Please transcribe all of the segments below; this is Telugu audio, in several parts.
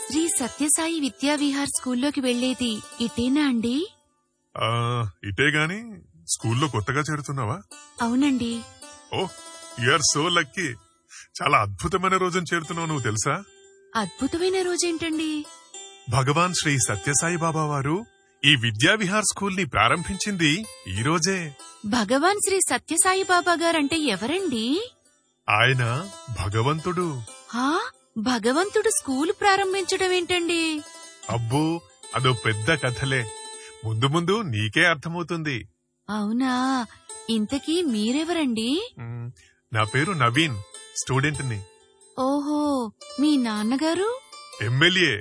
శ్రీ సత్యసాయి విద్యావిహార్ స్కూల్లోకి వెళ్లేది ఇటేనా అండి ఆ, ఇటే గాని స్కూల్లో కొత్తగా చేరుతున్నావా అవునండి ఓ ఆర్ సో లక్కీ చాలా అద్భుతమైన రోజున చేరుతున్నావు నువ్వు తెలుసా అద్భుతమైన రోజేంటండి భగవాన్ శ్రీ సత్యసాయి బాబా వారు ఈ విద్యా విహార్ స్కూల్ ని ప్రారంభించింది ఈ రోజే భగవాన్ శ్రీ సత్యసాయి బాబా గారంటే ఎవరండి ఆయన భగవంతుడు హా భగవంతుడు స్కూల్ ప్రారంభించడం ఏంటండి అబ్బో అదో పెద్ద కథలే ముందు ముందు నీకే అర్థమవుతుంది అవునా ఇంతకీ మీరెవరండి మ్, నా పేరు నవీన్ స్టూడెంట్ ని ఓహో మీ నాన్నగారు ఎమ్మెల్యే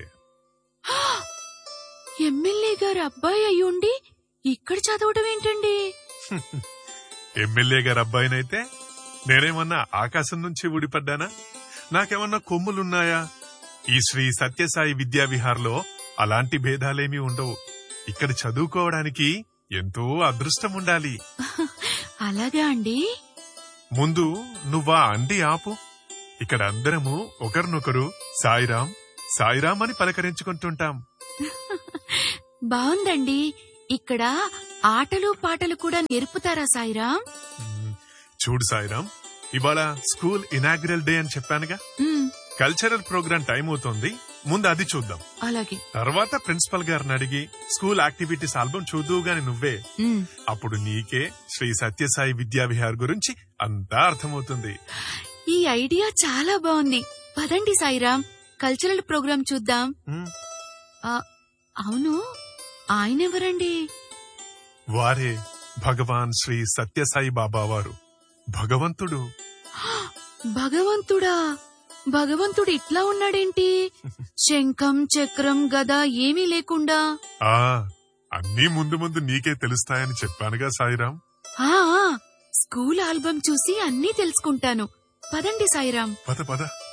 ఎమ్మెల్యే గారు అబ్బాయి అయ్యుండి ఇక్కడ చదవడం ఏంటండి ఎమ్మెల్యే గారి అబ్బాయినైతే నేనేమన్నా ఆకాశం నుంచి ఊడిపడ్డానా నాకేమన్నా కొమ్ములున్నాయా ఈ శ్రీ సత్యసాయి విద్యా విహార్లో అలాంటి భేదాలేమీ ఉండవు ఇక్కడ చదువుకోవడానికి ఎంతో అదృష్టం ఉండాలి అలాగా అండి ముందు నువ్వా అండి ఆపు ఇక్కడ అందరము ఒకరినొకరు సాయిరాం సాయిరాం అని పలకరించుకుంటుంటాం బావుందండి ఇక్కడ ఆటలు పాటలు కూడా నేర్పుతారా సాయిరాం మ్, చూడు సాయిరాం ఇవాళ స్కూల్ ఇనాగ్రల్ డే అని చెప్పానుగా ఉమ్, కల్చరల్ ప్రోగ్రామ్ టైం అవుతోంది ముందు అది చూద్దాం అలాగే తర్వాత ప్రిన్సిపల్ గారిని అడిగి స్కూల్ యాక్టివిటీస్ ఆల్బమ్ చూద్దువు గాని నువ్వే ఉమ్, అప్పుడు నీకే శ్రీ సత్యసాయి విద్యా విహార్ గురించి అంతా అర్థమవుతుంది ఈ ఐడియా చాలా బాగుంది పదండి సాయిరాం కల్చరల్ ప్రోగ్రాం చూద్దాం మ్, ఆ, అవును ఆయనెవరండి వారే భగవాన్ శ్రీ సత్యసాయి బాబా వారు భగవంతుడు భగవంతుడా భగవంతుడు ఇట్లా ఉన్నాడేంటి శంఖం చక్రం గద ఏమీ లేకుండా ఆ అన్నీ ముందు ముందు నీకే తెలుస్తాయని చెప్పానుగా సాయిరాం ఆ ఆ, స్కూల్ ఆల్బమ్ చూసి అన్నీ తెలుసుకుంటాను పదండి సాయిరాం పద పద